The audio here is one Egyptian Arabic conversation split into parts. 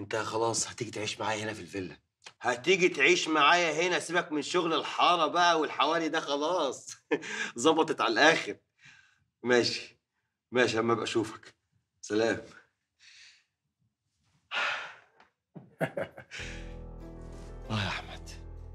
انت خلاص هتيجي تعيش معايا هنا في الفيلا هتيجي تعيش معايا هنا سيبك من شغل الحاره بقى والحواري ده خلاص ظبطت على الاخر ماشي ماشي اما ابقى اشوفك سلام اه يا احمد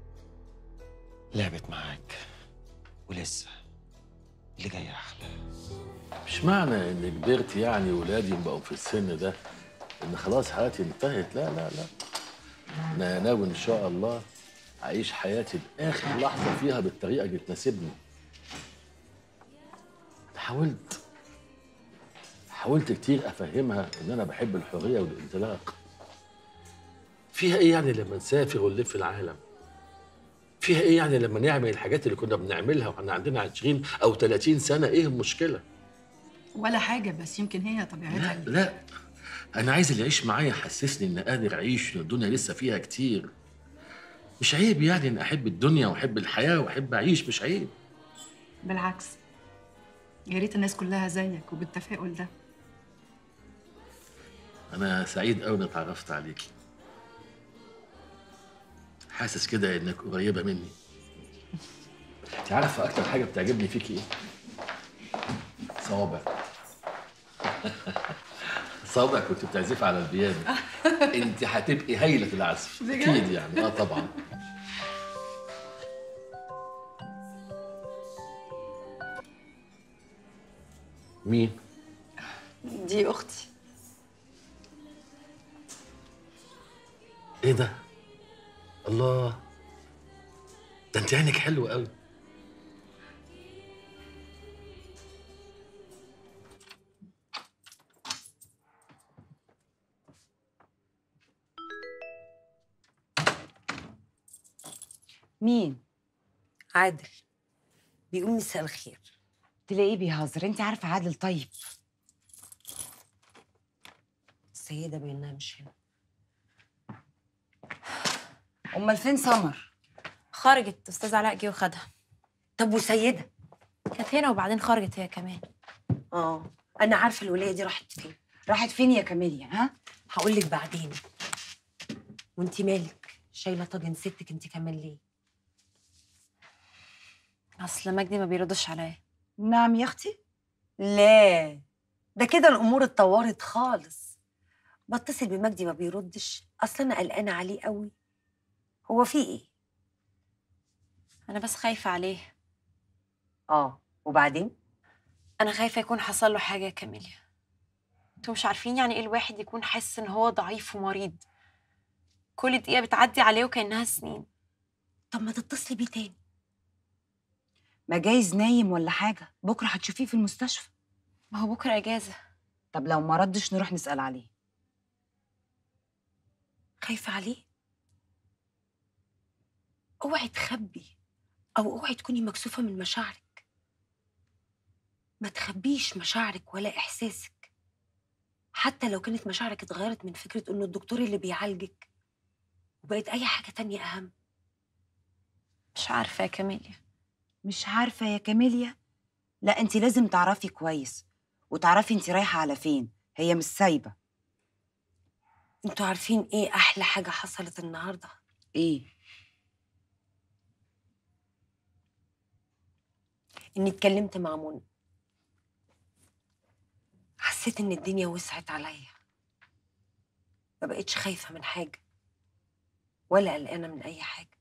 لعبت معاك ولسه اللي جاي احلى مش معنى اني كبرت يعني ولادي بقوا في السن ده ان خلاص حياتي انتهت لا لا لا انا ناوي ان شاء الله اعيش حياتي لاخر لحظه فيها بالطريقه اللي تناسبني حاولت حاولت كتير افهمها ان انا بحب الحريه والانطلاق فيها ايه يعني لما نسافر ونلف العالم فيها ايه يعني لما نعمل الحاجات اللي كنا بنعملها واحنا عندنا 20 او 30 سنه ايه المشكله ولا حاجة بس يمكن هي طبيعتها لا لا انا عايز اللي يعيش معايا يحسسني ان قادر اعيش وان الدنيا لسه فيها كتير مش عيب يعني ان احب الدنيا واحب الحياه واحب اعيش مش عيب بالعكس يا ريت الناس كلها زيك وبالتفاؤل ده انا سعيد قوي اني اتعرفت عليكي حاسس كده انك قريبه مني انت عارفه اكتر حاجه بتعجبني فيكي ايه صوابع صوابع كنت بتعزفي على البيانو انت هتبقي هايله العزف بجد؟ اكيد يعني اه طبعا مين دي أختي ايه ده الله ده انت عينك حلوه قوي مين؟ عادل بيقول مساء الخير تلاقيه بيهزر انت عارفه عادل طيب السيدة بينها مش هنا امال فين سمر خرجت استاذ علاء جه وخدها طب وسيدة كانت هنا وبعدين خرجت هي كمان اه انا عارفة الولاية دي راحت فين راحت فين يا كاميليا ها هقول لك بعدين وانت مالك شايلة طاجن ستك انت كمان ليه اصل مجدي ما بيردش عليا نعم يا اختي لا ده كده الامور اتطورت خالص بتصل بمجدي ما بيردش اصل انا قلقانه عليه قوي هو في ايه انا بس خايفه عليه اه وبعدين انا خايفه يكون حصل له حاجه يا كاميليا انتوا مش عارفين يعني ايه الواحد يكون حاسس ان هو ضعيف ومريض كل دقيقه بتعدي عليه وكانها سنين طب ما تتصلي بيه تاني ما جايز نايم ولا حاجه بكره هتشوفيه في المستشفى ما هو بكره اجازه طب لو ما ردش نروح نسال عليه خايفه عليه اوعي تخبي او اوعي تكوني مكسوفه من مشاعرك ما تخبيش مشاعرك ولا احساسك حتى لو كانت مشاعرك اتغيرت من فكره انه الدكتور اللي بيعالجك وبقت اي حاجه تانية اهم مش عارفه يا كاميليا مش عارفه يا كاميليا لا انت لازم تعرفي كويس وتعرفي انت رايحه على فين هي مش سايبه انتوا عارفين ايه احلى حاجه حصلت النهارده ايه اني اتكلمت مع منى حسيت ان الدنيا وسعت عليا ما بقتش خايفه من حاجه ولا قلقانه من اي حاجه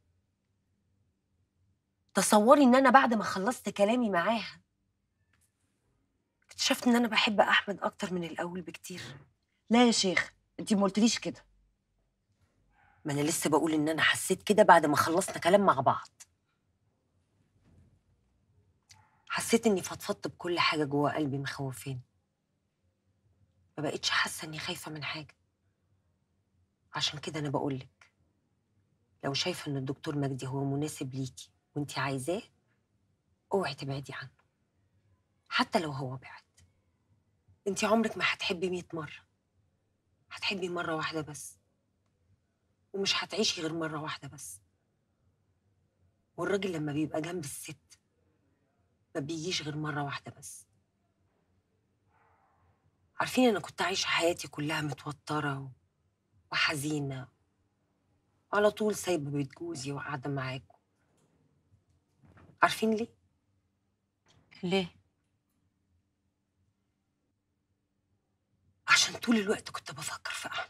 تصوري ان انا بعد ما خلصت كلامي معاها اكتشفت ان انا بحب احمد اكتر من الاول بكتير لا يا شيخ انت ما قلتليش كده ما انا لسه بقول ان انا حسيت كده بعد ما خلصنا كلام مع بعض حسيت اني فضفضت بكل حاجه جوه قلبي مخوفاني ما بقتش حاسه اني خايفه من حاجه عشان كده انا بقولك لو شايفه ان الدكتور مجدي هو مناسب ليكي وانتي عايزاه اوعي تبعدي عنه حتى لو هو بعد انتي عمرك ما هتحبي مية مرة هتحبي مرة واحدة بس ومش هتعيشي غير مرة واحدة بس والراجل لما بيبقى جنب الست ما بيجيش غير مرة واحدة بس عارفين أنا كنت عايشة حياتي كلها متوترة و... وحزينة على طول سايبة بيت جوزي وقاعدة معاكم عارفين ليه؟ ليه عشان طول الوقت كنت بفكر في أحمد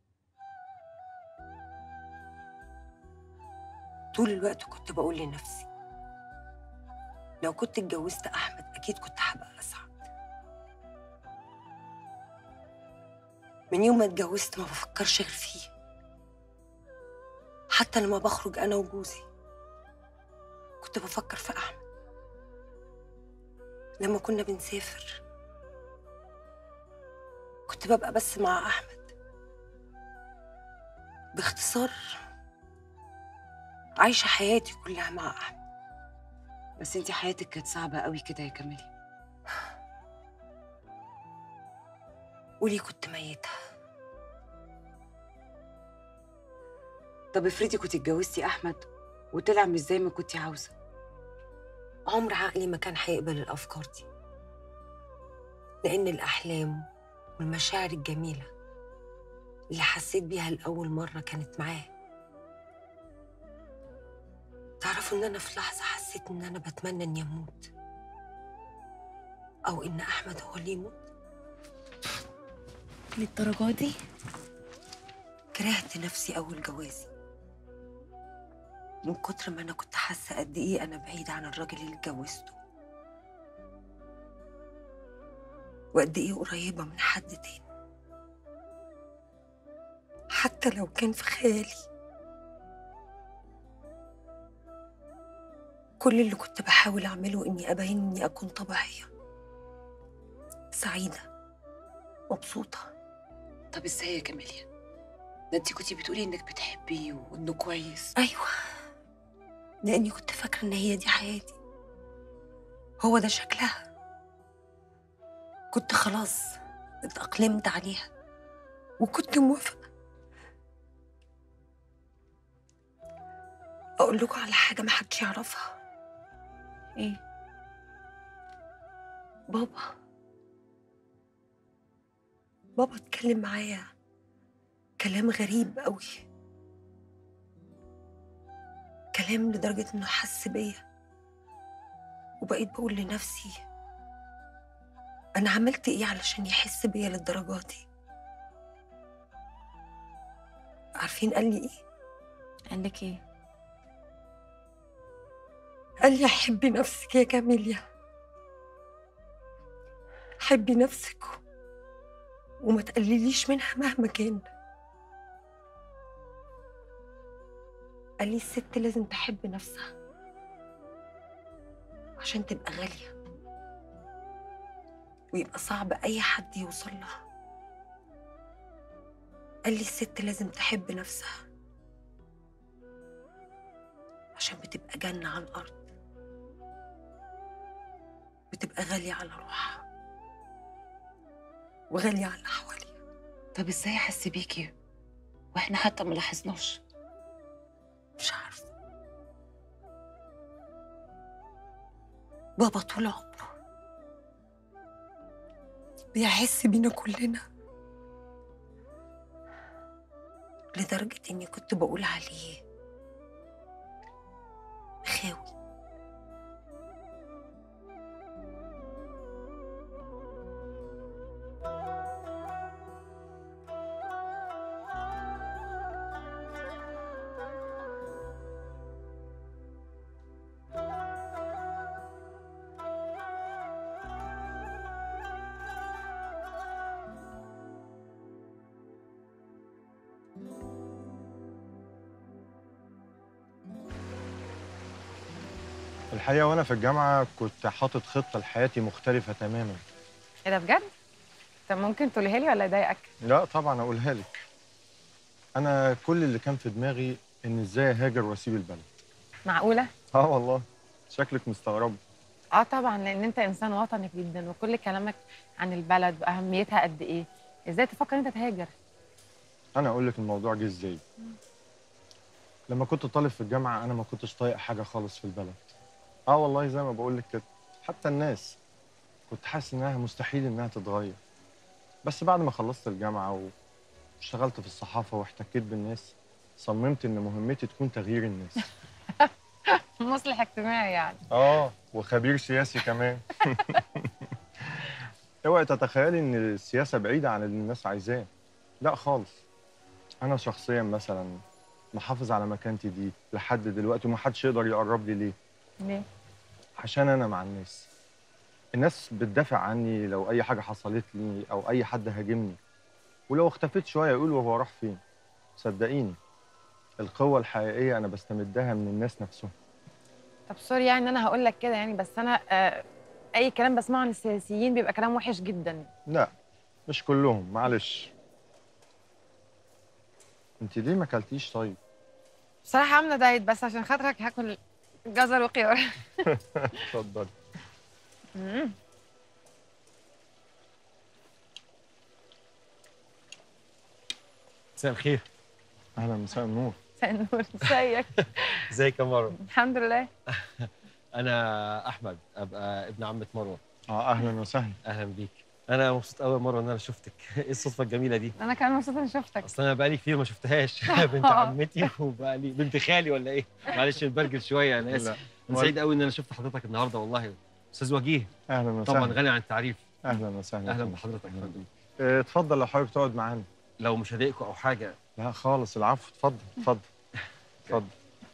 طول الوقت كنت بقول لنفسي لو كنت اتجوزت أحمد أكيد كنت هبقى أسعد من يوم ما اتجوزت ما بفكرش غير فيه حتى لما بخرج أنا وجوزي كنت بفكر في أحمد لما كنا بنسافر كنت ببقى بس مع أحمد باختصار عايشة حياتي كلها مع أحمد بس انت حياتك كانت صعبة قوي كده يا كاميليا وليه كنت ميتة طب افرضي كنت اتجوزتي احمد وطلع مش زي ما كنتي عاوزة عمر عقلي ما كان هيقبل الأفكار دي لأن الأحلام والمشاعر الجميلة اللي حسيت بيها لأول مرة كانت معاه تعرفوا إن أنا في لحظة حسيت إن أنا بتمنى إني أموت أو إن أحمد هو اللي يموت للدرجة دي كرهت نفسي أول جوازي من كتر ما أنا كنت حاسة قد إيه أنا بعيدة عن الراجل اللي اتجوزته وقد إيه قريبة من حد تاني حتى لو كان في خيالي كل اللي كنت بحاول أعمله إني أبين إني أكون طبيعية سعيدة مبسوطة طب ازاي يا كاميليا ده انت كنتي بتقولي انك بتحبيه وانه كويس أيوة لأني كنت فاكرة إن هي دي حياتي هو ده شكلها كنت خلاص اتأقلمت عليها وكنت موافقة أقول لكم على حاجة محدش يعرفها ايه بابا بابا اتكلم معايا كلام غريب قوي كلام لدرجة انه حس بيا وبقيت بقول لنفسي انا عملت ايه علشان يحس بيا للدرجة دي عارفين قال لي ايه قال لك ايه قال لي حبي نفسك يا كاميليا حبي نفسك وما تقلليش منها مهما كان قال لي الست لازم تحب نفسها عشان تبقى غالية ويبقى صعب أي حد يوصل لها قال لي الست لازم تحب نفسها عشان بتبقى جنة على الأرض بتبقى غالية على روحها وغالية على اللي حواليها طب ازاي احس بيكي واحنا حتى ما لاحظناش مش عارفة بابا طول عمره بيحس بينا كلنا لدرجة إني كنت بقول عليه خاوي الحقيقة وأنا في الجامعة كنت حاطط خطة لحياتي مختلفة تماما ايه ده بجد؟ طب ممكن تقولها لي ولا يضايقك؟ لا طبعا أقولها لك أنا كل اللي كان في دماغي إن إزاي أهاجر وأسيب البلد معقولة؟ آه والله شكلك مستغرب اه طبعا لان انت انسان وطني جدا وكل كلامك عن البلد واهميتها قد ايه ازاي تفكر انت تهاجر أنا أقول لك الموضوع جه إزاي لما كنت طالب في الجامعة أنا ما كنتش طايق حاجة خالص في البلد آه والله زي ما بقول لك كده حتى الناس كنت حاسس إنها مستحيل إنها تتغير بس بعد ما خلصت الجامعة اشتغلت في الصحافة واحتكيت بالناس صممت إن مهمتي تكون تغيير الناس مصلح اجتماعي يعني آه وخبير سياسي كمان اوعي تتخيلي إن السياسة بعيدة عن اللي الناس عايزاه لا خالص أنا شخصيا مثلا محافظ على مكانتي دي لحد دلوقتي ومحدش يقدر يقرب لي ليه ليه؟ عشان انا مع الناس الناس بتدافع عني لو اي حاجه حصلت لي او اي حد هاجمني ولو اختفيت شويه يقولوا هو راح فين صدقيني القوه الحقيقيه انا بستمدها من الناس نفسهم طب سوري يعني ان انا هقول لك كده يعني بس انا آه اي كلام بسمعه عن السياسيين بيبقى كلام وحش جدا لا مش كلهم معلش انت ليه ما اكلتيش طيب بصراحه عامله دايت بس عشان خاطرك هاكل جزر وخيار اتفضلي مم. مساء الخير اهلا مساء النور مساء النور ازيك ازيك يا مروه الحمد لله انا احمد ابقى ابن عمه مروه اه اهلا وسهلا اهلا بيك انا مبسوط قوي مره ان انا شفتك ايه الصدفه الجميله دي انا كمان مبسوطه اني شفتك اصل انا بقالي كتير ما شفتهاش بنت عمتي وبقالي بنت خالي ولا ايه معلش نبرجل شويه انا لا. اسف انا سعيد قوي ان انا شفت حضرتك النهارده والله استاذ وجيه اهلا طبعا وسهلا غني عن التعريف اهلا وسهلا اهلا فندم. بحضرتك يا فندم اه، اتفضل لو حابب تقعد معانا لو مش هضايقكم او حاجه لا خالص العفو اتفضل اتفضل اتفضل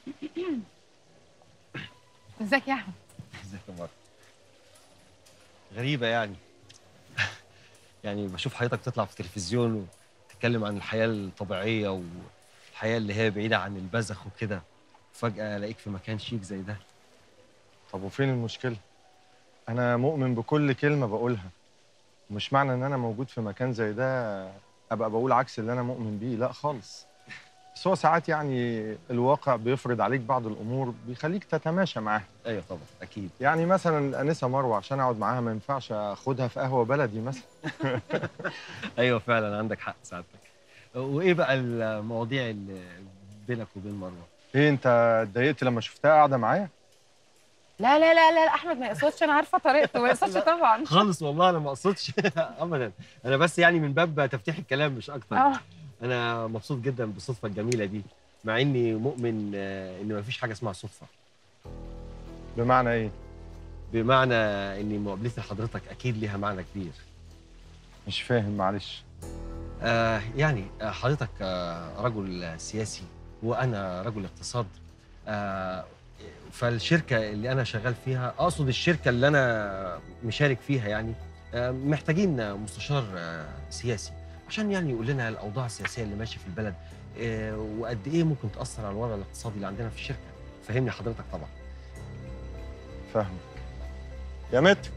ازيك يا احمد ازيك يا مروه غريبه يعني يعني بشوف حضرتك تطلع في التلفزيون وتتكلم عن الحياه الطبيعيه والحياه اللي هي بعيده عن البذخ وكده فجاه الاقيك في مكان شيك زي ده طب وفين المشكلة؟ أنا مؤمن بكل كلمة بقولها مش معنى إن أنا موجود في مكان زي ده أبقى بقول عكس اللي أنا مؤمن بيه لا خالص بس هو ساعات يعني الواقع بيفرض عليك بعض الأمور بيخليك تتماشى معاها ايوه طبعا اكيد يعني مثلا الأنسة مروة عشان أقعد معاها ما ينفعش أخدها في قهوة بلدي مثلا ايوه فعلا عندك حق سعادتك وايه بقى المواضيع اللي بينك وبين مروه إيه أنت اتضايقت لما شفتها قاعدة معايا؟ لا لا لا لا احمد ما يقصدش انا عارفه طريقته ما يقصدش طبعا خالص والله انا ما اقصدش ابدا انا بس يعني من باب تفتيح الكلام مش اكتر اه انا مبسوط جدا بالصدفه الجميله دي مع اني مؤمن آه، ان مفيش حاجه اسمها صدفه بمعنى إيه؟ بمعنى ان مقابلتي لحضرتك اكيد ليها معنى كبير مش فاهم معلش آه يعني آه، حضرتك آه رجل سياسي وانا رجل اقتصاد آه فالشركه اللي انا شغال فيها اقصد الشركه اللي انا مشارك فيها يعني آه محتاجين مستشار آه سياسي عشان يعني يقول لنا الاوضاع السياسيه اللي ماشيه في البلد آه وقد ايه ممكن تاثر على الوضع الاقتصادي اللي عندنا في الشركه فهمني حضرتك طبعا فاهمك يا متر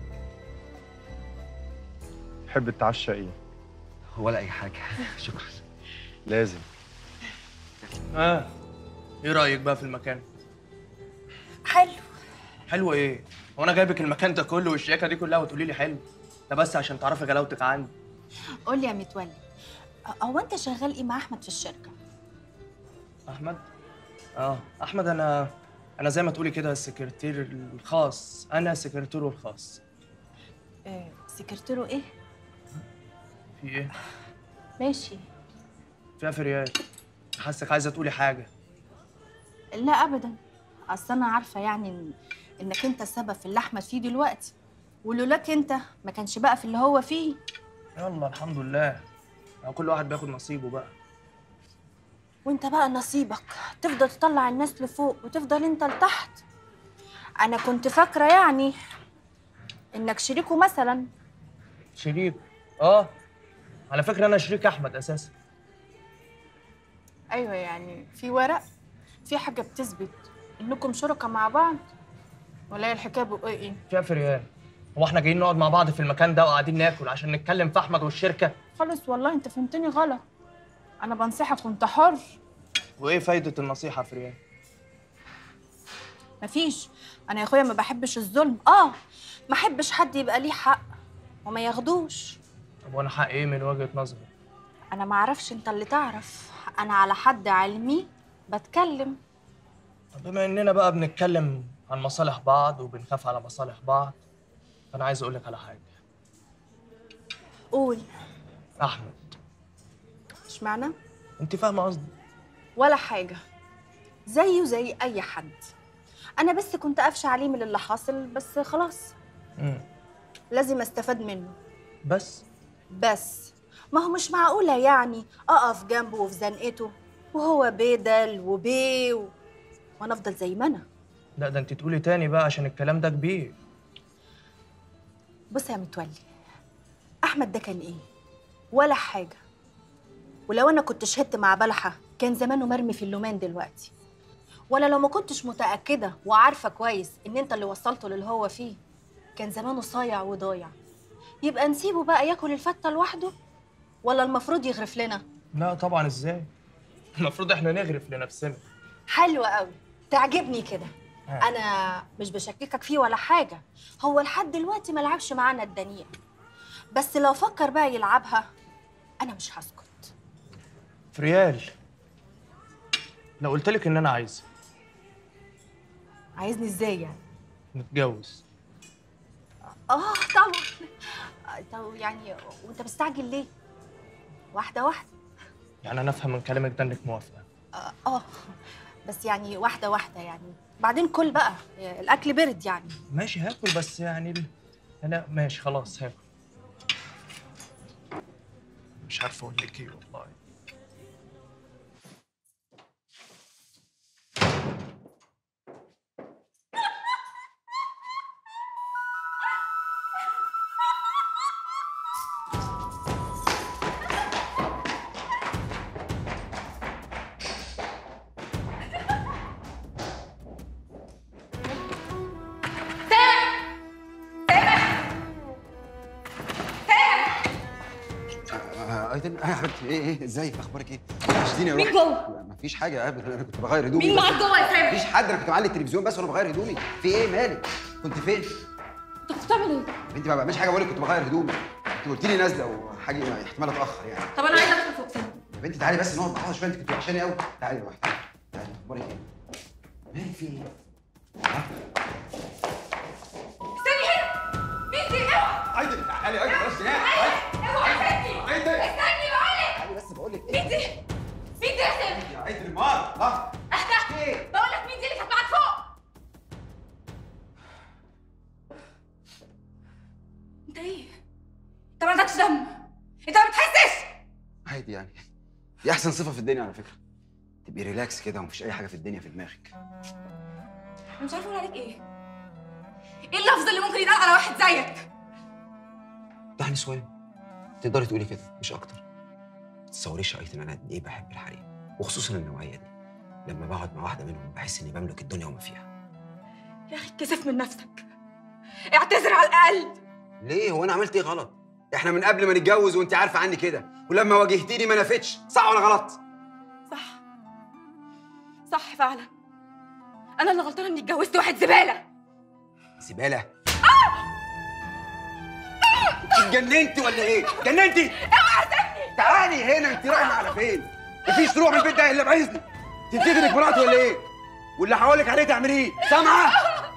تحب تتعشى إيه؟ ولا اي حاجه شكرا لازم اه ايه رايك بقى في المكان حلو حلو ايه هو انا جايبك المكان ده كله والشياكه دي كلها وتقولي لي حلو ده بس عشان تعرفي غلاوتك عندي قول لي يا متولي هو انت شغال ايه مع احمد في الشركه احمد اه احمد انا انا زي ما تقولي كده السكرتير الخاص انا سكرتيره الخاص إيه سكرتيره ايه في ايه ماشي فيها فريال حاسك عايزه تقولي حاجه لا ابدا اصل انا عارفه يعني إن انك انت السبب في اللي احمد فيه دلوقتي ولولاك انت ما كانش بقى في اللي هو فيه يلا الحمد لله يعني كل واحد بياخد نصيبه بقى وانت بقى نصيبك تفضل تطلع الناس لفوق وتفضل انت لتحت انا كنت فاكره يعني انك شريكه مثلا شريك اه على فكره انا شريك احمد اساسا ايوه يعني في ورق في حاجه بتثبت انكم شركاء مع بعض ولا هي الحكايه بقى ايه فيها فريال هو احنا جايين نقعد مع بعض في المكان ده وقاعدين ناكل عشان نتكلم في احمد والشركه خالص والله انت فهمتني غلط انا بنصحك وانت حر وايه فايده النصيحه يا فريال مفيش انا يا اخويا ما بحبش الظلم اه ما احبش حد يبقى ليه حق وما ياخدوش طب وانا حق ايه من وجهه نظري انا ما اعرفش انت اللي تعرف انا على حد علمي بتكلم طب بما اننا بقى بنتكلم عن مصالح بعض وبنخاف على مصالح بعض فانا عايز اقول لك على حاجه قول احمد اشمعنى انت فاهمه قصدي ولا حاجه زيه زي اي حد انا بس كنت قافشه عليه من اللي حاصل بس خلاص مم. لازم استفاد منه بس بس ما هو مش معقولة يعني أقف جنبه وفي زنقته وهو بيدل وبيه و... وأنا أفضل زي ما أنا لا ده انت تقولي تاني بقى عشان الكلام ده كبير بص يا متولي أحمد ده كان إيه؟ ولا حاجة ولو أنا كنت شهدت مع بلحة كان زمانه مرمي في اللومان دلوقتي ولا لو ما كنتش متأكدة وعارفة كويس إن أنت اللي وصلته للي هو فيه كان زمانه صايع وضايع يبقى نسيبه بقى ياكل الفتة لوحده ولا المفروض يغرف لنا؟ لا طبعا ازاي المفروض احنا نغرف لنفسنا حلو قوي تعجبني كده آه. انا مش بشككك فيه ولا حاجه هو لحد دلوقتي ما لعبش معانا الدنيا بس لو فكر بقى يلعبها انا مش هسكت فريال لو قلت لك ان انا عايز عايزني ازاي يعني نتجوز اه طبعا آه، طب يعني وانت مستعجل ليه واحده واحده يعني انا افهم من كلامك ده انك موافقه اه آه، بس يعني واحده واحده يعني بعدين كل بقى الاكل برد يعني ماشي هاكل بس يعني ال- انا ماشي خلاص هاكل مش عارف اقول لك ايه والله آه، ايتن اه يا حبيبتي ايه ايه ازيك اخبارك ايه؟ وحشتيني يا مين روحي جوه؟ لا، مفيش حاجه ابدا انا كنت بغير هدومي مين بس. معاك جوه يا سامح؟ مفيش حد انا كنت معلي التلفزيون بس وانا بغير هدومي في ايه مالك؟ كنت فين؟ انت كنت بتعمل ايه؟ يا بنتي ما بعملش حاجه بقول لك كنت بغير هدومي انت قلت لي نازله وحاجه احتمال اتاخر يعني طب انا عايزه ادخل فوق سنة يا بنتي تعالي بس نقعد مع بعض شويه انت كنت وحشاني قوي تعالي يا روحي تعالي اخبارك ايه؟ مالك في ايه؟ استني هنا مين دي اوعى ايتن تعالي ايتن بس اوعى سيبني ايتن استني بقول لك تعالي بس بقول لك مين دي؟ مين دي يا سامح؟ يا ايتن مار ها اهدى بقول لك مين دي اللي كانت معاك فوق؟ انت ايه؟ انت ما عندكش دم انت ما بتحسش عادي يعني دي احسن صفه في الدنيا على فكره تبقي ريلاكس كده ومفيش اي حاجه في الدنيا في دماغك انا مش عارفه اقول عليك ايه ايه اللفظ اللي ممكن يتقال على واحد زيك ده نسوان تقدري تقولي كده مش اكتر ما تتصوريش يا ايتن انا قد ايه بحب الحريم وخصوصا النوعيه دي لما بقعد مع واحده منهم بحس اني بملك الدنيا وما فيها يا اخي اتكسف من نفسك اعتذر على الاقل ليه هو انا عملت ايه غلط احنا من قبل ما نتجوز وانت عارفه عني كده ولما واجهتيني ما نفتش صح ولا غلط صح صح فعلا انا اللي غلطانه اني اتجوزت واحد زباله زباله اتجننتي ولا ايه اتجننتي اوعى سيبني تعالي هنا انت رايحه على فين مفيش تروح من البيت ده الا باذني تفتكري انك مراتي ولا ايه واللي هقولك عليه تعمليه سامعه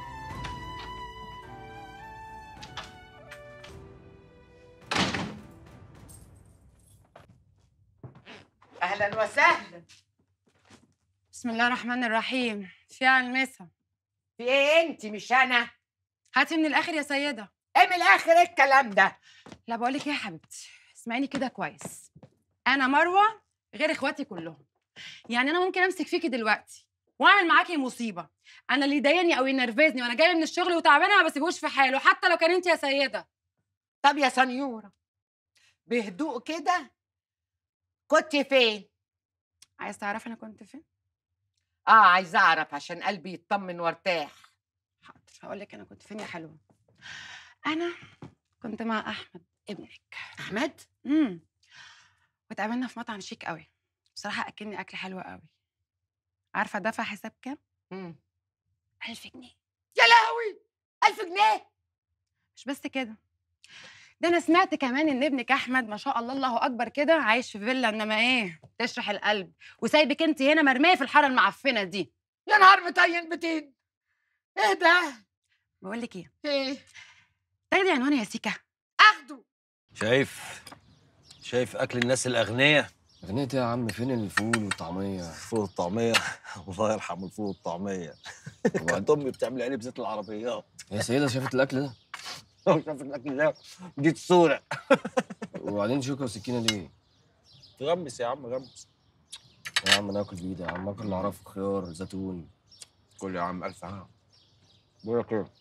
اهلا وسهلا بسم الله الرحمن الرحيم في على المسا في ايه انت مش انا هاتي من الاخر يا سيده ايه من الاخر ايه الكلام ده لا بقول لك ايه يا حبيبتي اسمعيني كده كويس انا مروه غير اخواتي كلهم يعني انا ممكن امسك فيكي دلوقتي واعمل معاكي مصيبه انا اللي يضايقني او ينرفزني وانا جايه من الشغل وتعبانه ما بسيبوش في حاله حتى لو كان انت يا سيده طب يا سنيوره بهدوء كده كنت فين عايز تعرفي انا كنت فين اه عايزه اعرف عشان قلبي يطمن وارتاح حاضر هقول لك انا كنت فين يا حلوه انا كنت مع احمد ابنك احمد امم واتقابلنا في مطعم شيك قوي بصراحه اكلني اكل حلو قوي عارفه دفع حساب كام امم 1000 جنيه يا لهوي 1000 جنيه مش بس كده ده انا سمعت كمان ان ابنك احمد ما شاء الله الله اكبر كده عايش في فيلا انما ايه تشرح القلب وسايبك انت هنا مرميه في الحاره المعفنه دي يا نهار مطين بتين ايه ده بقول لك ايه ايه تاخدي عنواني يا سيكا اخده شايف شايف اكل الناس الاغنياء اغنية إيه يا عم فين الفول والطعمية؟ فول الطعمية الله يرحم الفول والطعمية كانت أمي بتعمل عليه بزيت العربيات يا سيدة شافت الأكل ده؟ شافت الأكل ده جيت صورة وبعدين شوكة وسكينة ليه؟ غمس يا عم غمس يا عم أنا آكل بإيدي يا عم آكل اللي أعرفه خيار زيتون كل يا عم ألف عام بقول لك إيه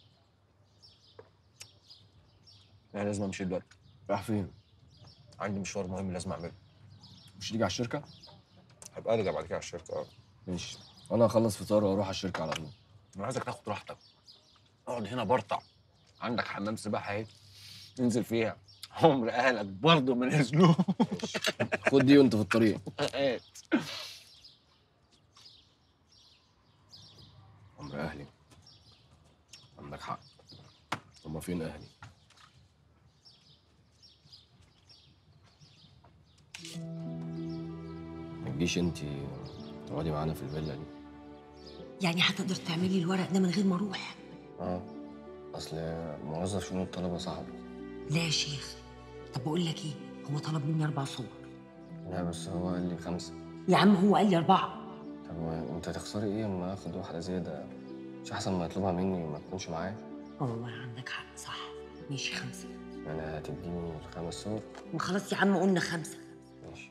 أنا لازم أمشي دلوقتي رايح فين؟ عندي مشوار مهم لازم أعمله مش تيجي على الشركة؟ هبقى أرجع بعد كده على الشركة أه ماشي أنا هخلص فطار وأروح على الشركة على طول أنا عايزك تاخد راحتك اقعد هنا برطع عندك حمام سباحة أهي انزل فيها عمر أهلك برضه ما نزلوا خد دي وأنت في الطريق هات عمر أهلي عندك حق هما فين أهلي؟ ما تجيش انت تقعدي معانا في الفيلا دي يعني هتقدر تعملي الورق ده من غير ما اروح اه اصل موظف شؤون الطلبه صاحبي لا يا شيخ طب بقول لك ايه هو طلب مني اربع صور لا بس هو قال لي خمسه يا عم هو قال لي اربعه طب و- انت هتخسري ايه اما اخد واحده زياده مش احسن ما يطلبها مني وما تكونش معايا والله عندك حق صح ماشي خمسه يعني هتديني الخمس صور ما خلاص يا عم قلنا خمسه ماشي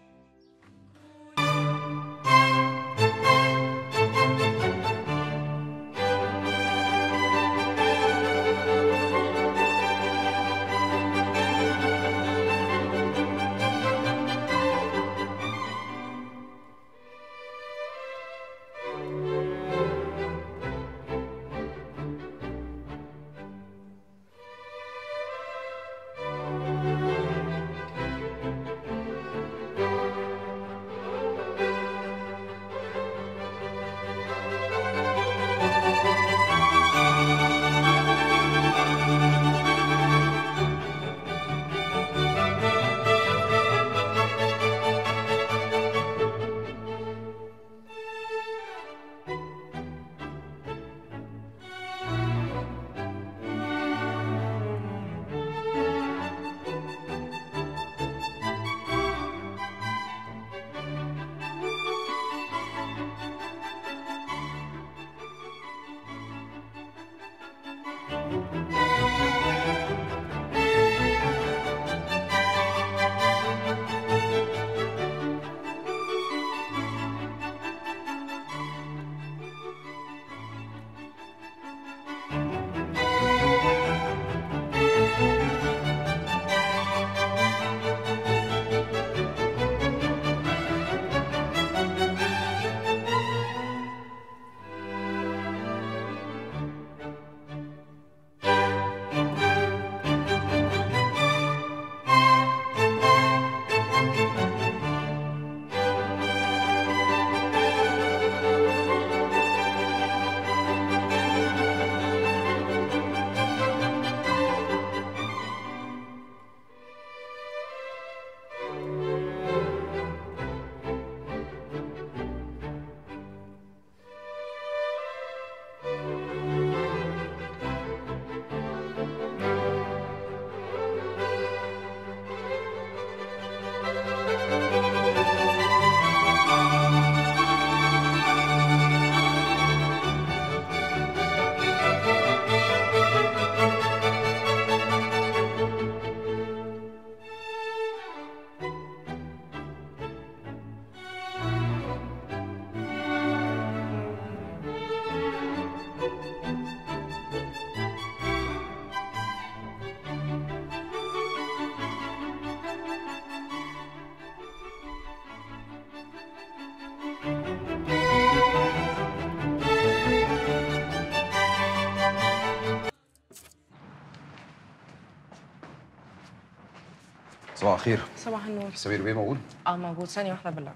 صباح الخير صباح النور سمير بيه موجود اه موجود ثانية واحدة بالله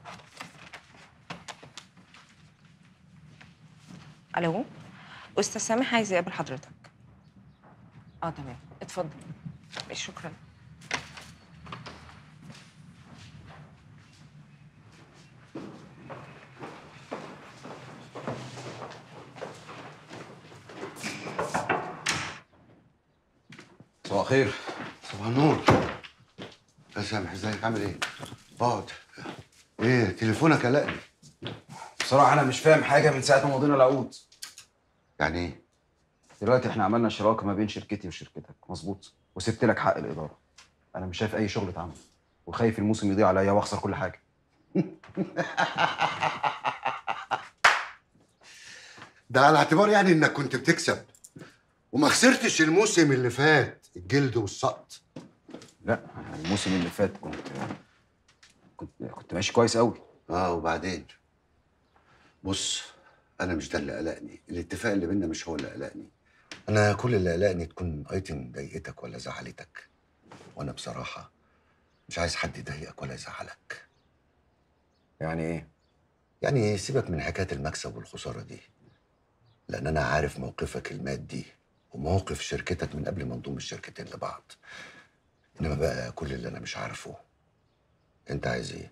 الو استاذ سامح عايز يقابل حضرتك اه تمام اتفضل شكرا صباح الخير صباح النور يا سامح ازيك عامل ايه؟ اقعد ايه تليفونك قلقني بصراحة أنا مش فاهم حاجة من ساعة ما مضينا العقود يعني إيه؟ دلوقتي إحنا عملنا شراكة ما بين شركتي وشركتك مظبوط وسبت لك حق الإدارة أنا مش شايف أي شغل اتعمل وخايف الموسم يضيع عليا وأخسر كل حاجة ده على اعتبار يعني انك كنت بتكسب وما خسرتش الموسم اللي فات الجلد والسقط لا الموسم اللي فات كنت كنت كنت ماشي كويس قوي اه وبعدين بص انا مش ده اللي قلقني الاتفاق اللي بينا مش هو اللي قلقني انا كل اللي قلقني تكون ايتن ضايقتك ولا زعلتك وانا بصراحه مش عايز حد يضايقك ولا يزعلك يعني ايه يعني سيبك من حكايه المكسب والخساره دي لان انا عارف موقفك المادي وموقف شركتك من قبل ما نضم الشركتين لبعض انما بقى كل اللي انا مش عارفه انت عايز ايه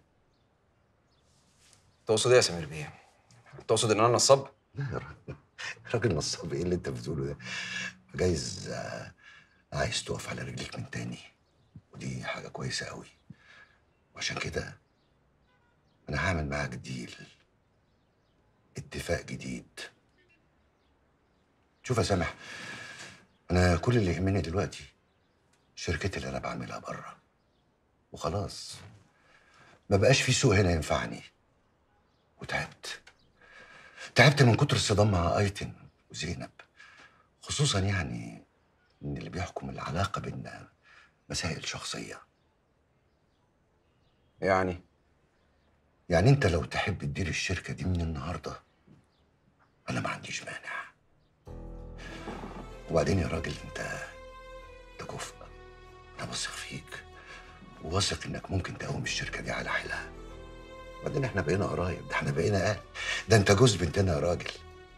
تقصد ايه يا سمير بيه؟ تقصد ان انا نصاب؟ راجل نصاب ايه اللي انت بتقوله ده جايز آه، عايز تقف على رجليك من تاني ودي حاجه كويسه قوي وعشان كده انا هعمل معاك ديل اتفاق جديد شوف يا سامح انا كل اللي يهمني دلوقتي شركتي اللي انا بعملها بره وخلاص ما بقاش في سوق هنا ينفعني وتعبت تعبت من كتر الصدام مع ايتن وزينب خصوصا يعني ان اللي بيحكم العلاقه بينا مسائل شخصيه يعني يعني انت لو تحب تدير الشركه دي من النهارده انا ما عنديش مانع وبعدين يا راجل انت انت كفء انا بثق فيك وواثق انك ممكن تقوم الشركه دي على حيلها وبعدين احنا بقينا قرايب ده احنا بقينا اهل ده انت جوز بنتنا يا راجل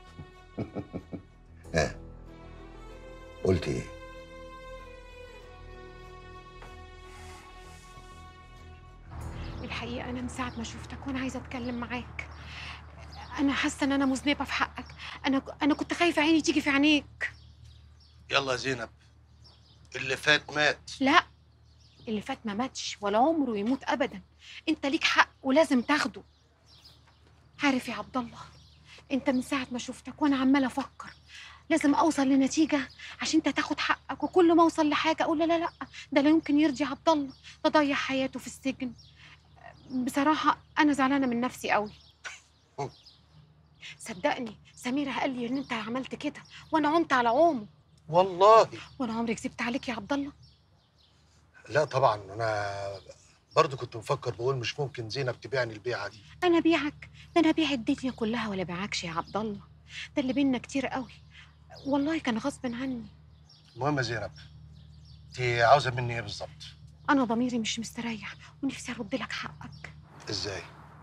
ها قلت ايه الحقيقة أنا من ساعة ما شفتك وأنا عايزة أتكلم معاك أنا حاسة إن أنا مذنبة في حقك أنا أنا كنت خايفة عيني تيجي في عينيك يلا يا زينب اللي فات مات لا اللي فات ما ماتش ولا عمره يموت أبدا أنت ليك حق ولازم تاخده عارف يا عبد الله أنت من ساعة ما شفتك وأنا عمالة أفكر لازم أوصل لنتيجة عشان أنت تاخد حقك وكل ما أوصل لحاجة أقول لا لا لا ده لا يمكن يرضي عبد الله ده ضيع حياته في السجن بصراحة أنا زعلانة من نفسي قوي صدقني سميرة قال لي إن أنت عملت كده وأنا عمت على عومه والله وأنا عمري كذبت عليك يا عبد الله لا طبعا انا برضو كنت مفكر بقول مش ممكن زينب تبيعني البيعه دي أنا بيعك ده أنا بيع الدنيا كلها ولا بيعكش يا عبد الله ده اللي بينا كتير قوي والله كان غصب عني المهم يا زينب انت عاوزه مني ايه بالظبط أنا ضميري مش مستريح ونفسي أرد لك حقك ازاي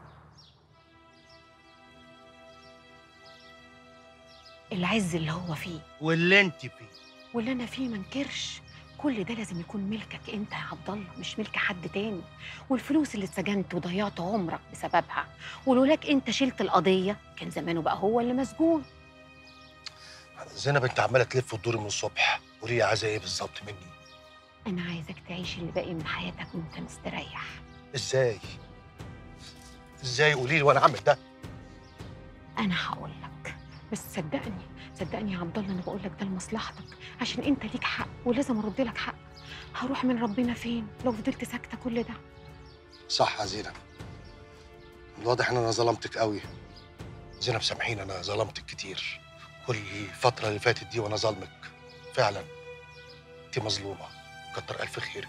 العز اللي هو فيه واللي انت فيه واللي أنا فيه منكرش كل ده لازم يكون ملكك أنت يا عبد الله مش ملك حد تاني والفلوس اللي اتسجنت وضيعت عمرك بسببها ولولاك أنت شلت القضية كان زمانه بقى هو اللي مسجون زينب انت عماله تلف وتدوري من الصبح قولي لي عايزه ايه بالظبط مني أنا عايزك تعيش اللي باقي من حياتك وأنت مستريح ازاي ازاي قولي لي وانا اعمل ده أنا هقول لك بس صدقني صدقني يا عبد الله أنا بقول لك ده لمصلحتك عشان أنت ليك حق ولازم أرد لك حق هروح من ربنا فين لو فضلت ساكتة كل ده صح يا زينب الواضح ان انا ظلمتك قوي زينب سامحيني انا ظلمتك كتير كل الفتره اللي فاتت دي وانا ظالمك فعلا انت مظلومه كتر الف خيرك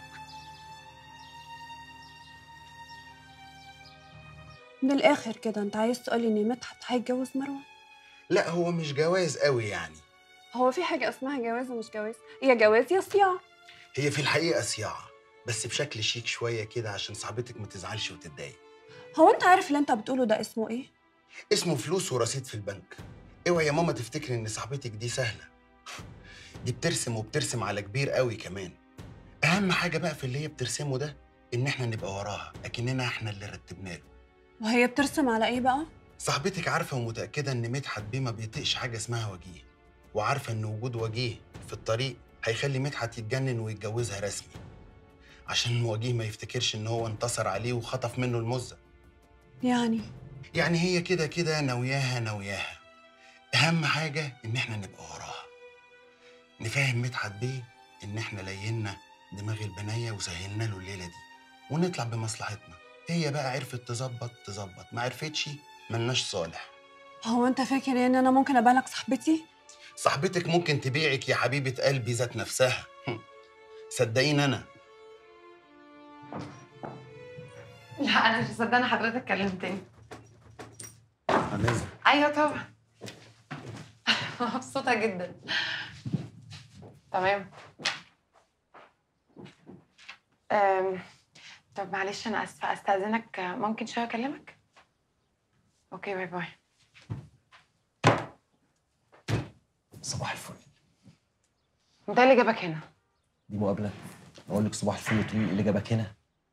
من الاخر كده انت عايز تقولي ان مدحت هيتجوز مروه لا هو مش جواز قوي يعني هو في حاجه اسمها جواز ومش جواز يا جواز يا صياعه هي في الحقيقه صياعه بس بشكل شيك شويه كده عشان صاحبتك ما تزعلش وتتضايق هو انت عارف اللي انت بتقوله ده اسمه ايه اسمه فلوس ورصيد في البنك اوعي يا ماما تفتكري ان صاحبتك دي سهله دي بترسم وبترسم على كبير قوي كمان اهم حاجه بقى في اللي هي بترسمه ده ان احنا نبقى وراها اكننا احنا اللي رتبنا له وهي بترسم على ايه بقى صاحبتك عارفه ومتاكده ان مدحت بيه ما بيطيقش حاجه اسمها وجيه وعارفه ان وجود وجيه في الطريق هيخلي مدحت يتجنن ويتجوزها رسمي عشان وجيه ما يفتكرش ان هو انتصر عليه وخطف منه المزه يعني يعني هي كده كده ناوياها ناوياها اهم حاجه ان احنا نبقى وراها نفهم مدحت بيه ان احنا لينا دماغ البنايه وسهلنا له الليله دي ونطلع بمصلحتنا هي بقى عرفت تظبط تظبط ما عرفتش ملناش صالح هو انت فاكر يعني ان انا ممكن ابالغ صاحبتي صاحبتك ممكن تبيعك يا حبيبه قلبي ذات نفسها صدقيني انا لا انا مش مصدقه حضرتك كلمتني هنزل ايوه طبعا مبسوطه جدا تمام أم... طب معلش انا اسفه استاذنك ممكن شويه اكلمك اوكي باي باي صباح الفل انت إيه اللي جابك هنا دي مقابله اقول لك صباح الفل تقولي لي إيه اللي جابك هنا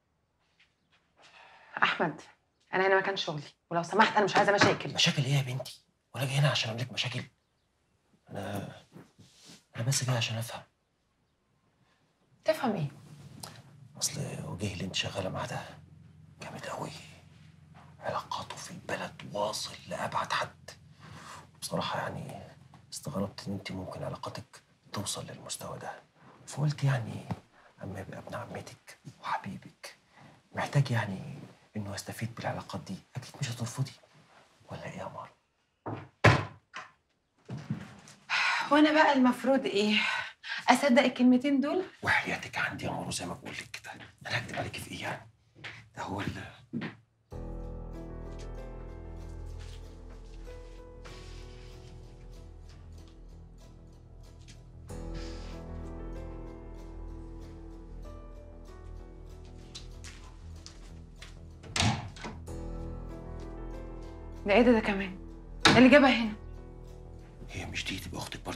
احمد انا هنا مكان شغلي ولو سمحت انا مش عايزه مشاكل مشاكل ايه يا بنتي وانا جاي هنا عشان اعمل لك مشاكل انا انا بس جاي عشان افهم تفهم ايه اصل وجيه اللي انت شغاله معاه ده جامد قوي علاقاته في البلد واصل لابعد حد بصراحه يعني استغربت ان انت ممكن علاقاتك توصل للمستوى ده فقلت يعني اما يبقى ابن عمتك وحبيبك محتاج يعني انه يستفيد بالعلاقات دي اكيد مش هترفضي ولا ايه يا مار وانا بقى المفروض ايه اصدق الكلمتين دول وحياتك عندي يا مارو زي ما بقول لك كده انا هكدب عليك في ايه يعني ده هو ال ده ايه ده ده كمان إيه اللي جابها هنا هي مش دي تبقى اختك